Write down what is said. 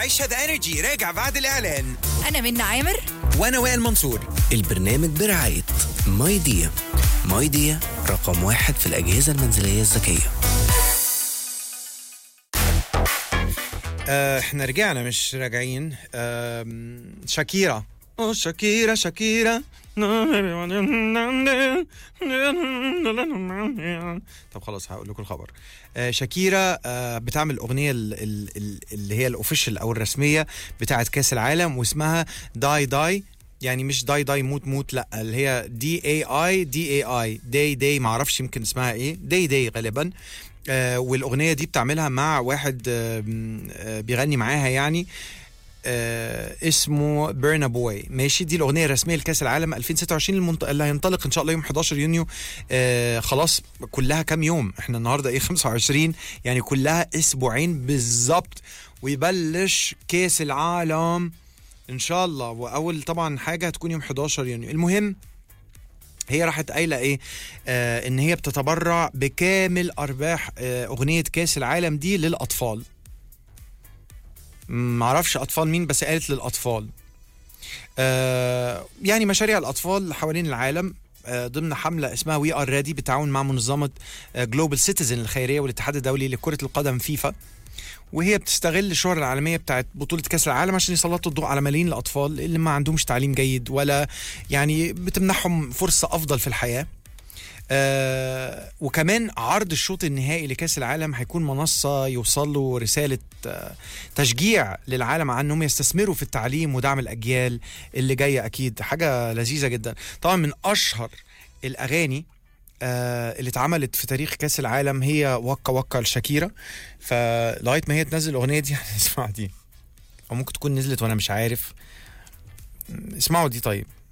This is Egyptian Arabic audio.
عيشها ذا انرجي راجع بعد الاعلان أنا منى عامر وانا وائل منصور البرنامج برعاية ماي ديا ماي ديا رقم واحد في الأجهزة المنزلية الذكية آه، احنا رجعنا مش راجعين آم، شاكيرا اوه شاكيرا شاكيرا طب خلاص هقول لكم الخبر آه، شاكيرا آه، بتعمل الاغنيه ال- ال- ال- اللي هي الاوفيشال او الرسميه بتاعه كاس العالم واسمها داي داي يعني مش داي داي موت موت لا اللي هي دي اي اي دي اي اي داي داي معرفش يمكن اسمها ايه داي داي غالبا آه والاغنيه دي بتعملها مع واحد آه م- آه بيغني معاها يعني آه اسمه بيرنا بوي ماشي دي الاغنيه الرسميه لكاس العالم 2026 المنط... اللي هينطلق ان شاء الله يوم 11 يونيو آه خلاص كلها كام يوم احنا النهارده ايه 25 يعني كلها اسبوعين بالظبط ويبلش كاس العالم ان شاء الله واول طبعا حاجه هتكون يوم 11 يونيو المهم هي راحت قايله ايه آه ان هي بتتبرع بكامل ارباح آه اغنيه كاس العالم دي للاطفال معرفش اطفال مين بس قالت للاطفال آه يعني مشاريع الاطفال حوالين العالم آه، ضمن حملة اسمها وي ار ريدي بالتعاون مع منظمة جلوبال سيتيزن الخيرية والاتحاد الدولي لكرة القدم فيفا وهي بتستغل الشهرة العالمية بتاعت بطولة كأس العالم عشان يسلطوا الضوء على ملايين الأطفال اللي ما عندهمش تعليم جيد ولا يعني بتمنحهم فرصة أفضل في الحياة آه وكمان عرض الشوط النهائي لكأس العالم هيكون منصة يوصل له رسالة آه تشجيع للعالم عن انهم يستثمروا في التعليم ودعم الأجيال اللي جاية أكيد حاجة لذيذة جدا طبعا من أشهر الأغاني آه اللي اتعملت في تاريخ كاس العالم هي وكا وكا لشاكيرا فلغايه ما هي تنزل الاغنيه دي هنسمع دي او ممكن تكون نزلت وانا مش عارف م، اسمعوا دي طيب